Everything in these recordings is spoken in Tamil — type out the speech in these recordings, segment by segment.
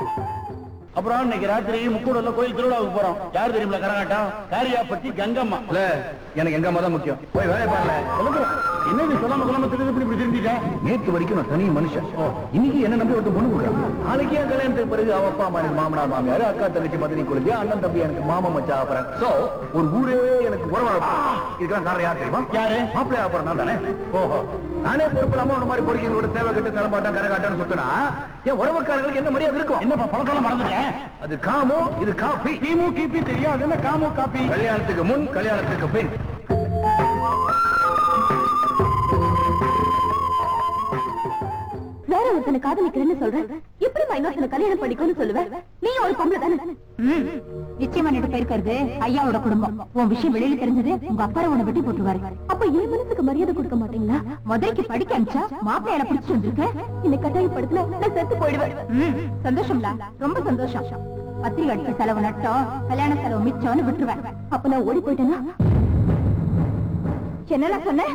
அப்புறம் இன்னைக்கு ராத்திரி முக்கூடல கோயில் திருவிழாவுக்கு போறோம் யார் தெரியுமில கரகாட்டம் காரியாப்பட்டி கங்கம்மா இல்ல எனக்கு எங்க அம்மா தான் முக்கியம் போய் வேலையை பாருல சொல்லுங்க என்ன நீ சொல்லாம சொல்லாம திருப்பி இப்படி இப்படி திரும்பிட்ட நேத்து வரைக்கும் நான் தனி மனுஷன் இன்னைக்கு என்ன நம்பி ஒருத்தன் பொண்ணு கொடுக்குறான் நாளைக்கு என் கல்யாணத்துக்கு பிறகு அவ அப்பா அம்மா எனக்கு மாமனார் மாமியார் அக்கா தங்கச்சி மதினி குழந்தை அண்ணன் தம்பி எனக்கு மாமா மச்சா அப்புறம் சோ ஒரு ஊரே எனக்கு உறவா இதுக்கெல்லாம் காரணம் யார் தெரியுமா யாரு? மாப்பிள்ளை அப்புறம் நான் தானே ஓஹோ நானே பொறுப்பில்லாம உன்ன மாதிரி பொறுக்கிங்களோட சேவை கட்டு தரமாட்டேன் கரகாட்டான்னு சொன்னா என் உறவுக்காரர்களுக்கு என்ன மரியாதை இருக்கும் என்னப்பா பழக்கம் மறந்துட்டேன் அது காமோ இது காபி கிமு கிபி தெரியாது என்ன காமு காப்பி கல்யாணத்துக்கு முன் கல்யாணத்துக்கு பின் வேற ஒருத்தனை காதலிக்கிறேன்னு சொல்றேன் எப்படிமா இன்னொருத்தனை கல்யாணம் பண்ணிக்கோன்னு சொல்லுவேன் நீ ஒரு பொம்பளை தானே நிச்சயமா நின்று போயிருக்கிறது ஐயாவோட குடும்பம் உன் விஷயம் வெளியில தெரிஞ்சது உங்க அப்பா உன்னை வெட்டி போட்டுருவாரு அப்ப என் மனசுக்கு மரியாதை கொடுக்க மாட்டீங்களா முதலைக்கு படிக்க அனுப்பிச்சா மாப்பிள்ளையால பிடிச்சு வந்திருக்க இந்த கட்டாயப்படுத்தினா நான் செத்து போயிடுவேன் சந்தோஷம்ல ரொம்ப சந்தோஷம் பத்திரிகை அடிச்ச செலவு நட்டோம் கல்யாண செலவு மிச்சம்னு விட்டுருவேன் அப்ப நான் ஓடி போயிட்டேன்னா என்னெல்லாம் சொன்னேன்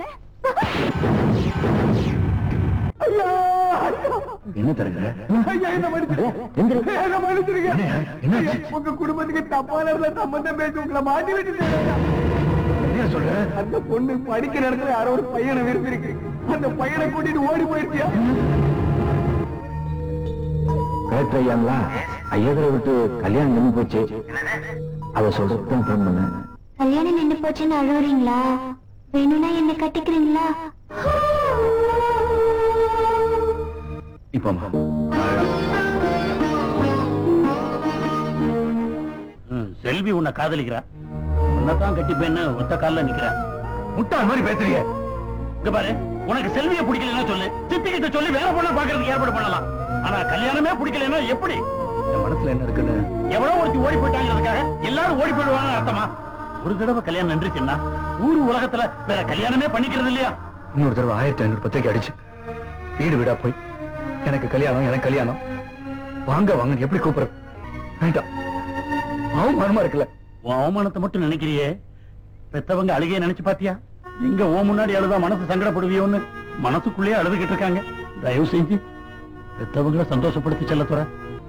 ஐயோ ஐயோ என்ன தருங்க உங்க குடும்பத்துக்கு தப்பான இடத்துல சம்பந்தம் பேசி உங்களை மாட்டி விட்டுட்டேன் என்ன சொல்ற அந்த பொண்ணு படிக்கிற இடத்துல யாரோ ஒரு பையனை விரும்பி இருக்கு அந்த பையனை கூட்டிட்டு ஓடி போயிருக்கியா கேட்டையாங்களா ஐயரை விட்டு கல்யாணம் நின்று போச்சு அவ சொல்றதுதான் போன் பண்ண கல்யாணம் நின்னு போச்சுன்னு அழுவுறீங்களா வேணும்னா என்ன கட்டிக்கிறீங்களா இப்போ செல்வி உன்னை காதலிக்கிறா உன்னைத்தான் கட்டிப்பேன்னு ஒத்த கால்ல நிக்கிறா முட்டாள் மாதிரி பேசுறீங்க இங்க பாரு உனக்கு செல்வியை பிடிக்கலன்னா சொல்லு சித்தி கிட்ட சொல்லி வேற பொண்ணை பாக்குறதுக்கு ஏற்பாடு பண்ணலாம் ஆனா கல்யாணமே பிடிக்கலன்னா எப்படி என் மனசுல என்ன இருக்குன்னு எவ்வளவு ஒருத்தி ஓடி போயிட்டாங்கிறதுக்காக எல்லாரும் ஓடி போயிடுவாங்க அர்த்தமா ஒரு தடவை கல்யாணம் நின்றுச்சுன்னா ஊர் உலகத்துல வேற கல்யாணமே பண்ணிக்கிறது இல்லையா இன்னொரு தடவை ஆயிரத்தி ஐநூறு பத்திரிக்கை அடிச்சு வீடு வீடா போய் எனக்கு கல்யாணம் எனக்கு கல்யாணம் வாங்க வாங்க எப்படி கூப்பிடுறது வேண்டாம் அவமானமா இருக்குல்ல உன் அவமானத்தை மட்டும் நினைக்கிறியே பெத்தவங்க அழுகைய நினைச்சு பாத்தியா எங்க ஓ முன்னாடி அழுதா மனசு சங்கடப்படுவியோன்னு மனசுக்குள்ளேயே அழுதுகிட்டு இருக்காங்க தயவு செஞ்சு பெத்தவங்களை சந்தோஷப்படுத்தி செல்ல துற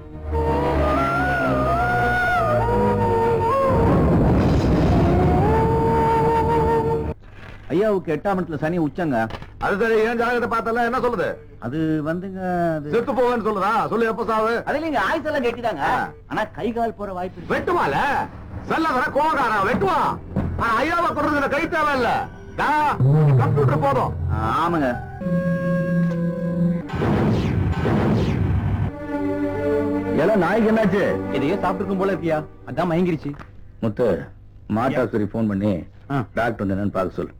ஐயாவுக்கு எட்டாம் இடத்துல சனி உச்சங்க அது சரி ஏன் ஜாதகத்தை பார்த்தல என்ன சொல்லுது அது வந்துங்க அது செத்து போவேன்னு சொல்லுதா சொல்லு எப்ப சாவு அது இல்லைங்க ஆயுஸ் எல்லாம் கட்டிதாங்க ஆ. ஆனா கை கால் போற வாய்ப்பு இருக்கு. வெட்டுமால செல்லவர கோகாரன் வெட்டுவான் ஆனா ஐயாவை கொடுறது கை தேவை இல்ல கம்ப்யூட்டர் போதும் ஆமாங்க எல்லாம் நாய்க்கு என்னாச்சு இதையே சாப்பிட்டுருக்கும் போல இருக்கியா அதான் மயங்கிருச்சு முத்து மாட்டாஸ்வரி போன் பண்ணி ஆ. டாக்டர் வந்து என்னன்னு பார்க்க சொல்லு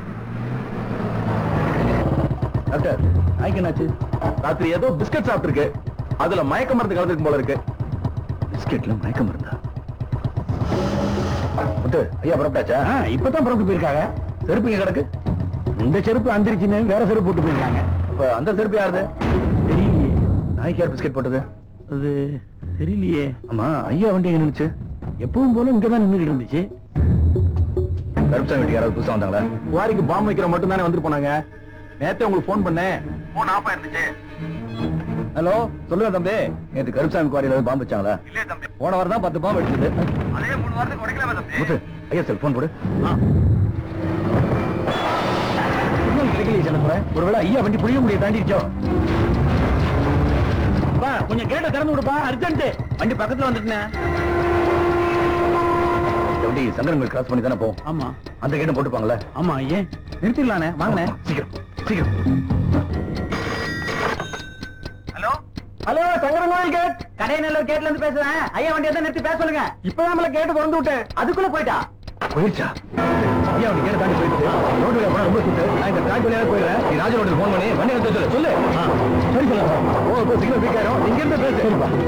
டாக்டர் நாய்க்கு என்னாச்சு ராத்திரி ஏதோ பிஸ்கட் சாப்பிட்டுருக்கு அதுல மயக்க மருந்து கலந்துருக்கு போல இருக்கு பிஸ்கட்ல மயக்க மருந்தா முத்து ஐயா புறப்பட்டாச்சா ஆ, இப்பதான் புறப்பட்டு போயிருக்காங்க செருப்பு இங்க கிடக்கு இந்த செருப்பு அந்திரிச்சுன்னு வேற செருப்பு போட்டு போயிருக்காங்க அப்ப அந்த செருப்பு யாருது தெரியலையே நாய்க்கு யார் பிஸ்கட் போட்டது அது தெரியலையே ஆமா ஐயா வண்டி எங்க நின்னுச்சு எப்பவும் போல இங்கதான் நின்றுட்டு இருந்துச்சு கருப்சாமி வீட்டுக்கு யாராவது புதுசா வந்தாங்களா குவாரிக்கு பாம்பு வைக்கிற மட்டும் தானே வந்துட்டு போனாங்க நேத்தே உங்களுக்கு ஃபோன் பண்ணேன் போன் ஆஃப் ஆயிருந்துச்சு ஹலோ சொல்லுங்க தம்பி நேத்து கருப்சாமி குவாரியில வந்து பாம்பு வச்சாங்களா இல்ல தம்பி போன வாரம் தான் பத்து பாம்பு அடிச்சது அதே மூணு வாரத்துக்கு உடைக்கலாமா தம்பி முத்து ஐயா சார் ஃபோன் போடு இன்னும் கிடைக்கலையே செல்லப்புறேன் ஒருவேளை ஐயா வண்டி புளிய முடிய தாண்டிச்சோ பா கொஞ்சம் கேட்ட திறந்து விடுப்பா அர்ஜென்ட் வண்டி பக்கத்துல வந்துட்டேன் இந்த வண்டி சங்கரங்கள் கிராஸ் பண்ணி தானே போகும் ஆமா அந்த கேட்டும் போட்டுப்பாங்களே ஆமா ஏன் நிறுத்திடலானே வாங்கண்ணே சீக்கிரம் சீக்கிரம் ஹலோ சங்கரங்கோயில் கேட் கடைநல்லூர் கேட்ல இருந்து பேசுறேன் ஐயா வண்டி எதை நிறுத்தி பேச சொல்லுங்க இப்பதான் நம்மள கேட்டு திறந்து விட்டேன் அதுக்குள்ள போயிட்டா போயிடுச்சா ஐயா அவனுக்கு கேட்டு தாண்டி போயிடுச்சு ரோடு வழியா போனா ரொம்ப சுத்து நான் இந்த டிராக் வழியாக போயிடுறேன் நீ ராஜரோடு ஃபோன் பண்ணி வண்டி எடுத்து சொல்லு சொல்லு சரி சொல்லுங்க ஓ இப்போ சிக்னல் பீக் ஆயிரும் இங்க இருந்து பேசு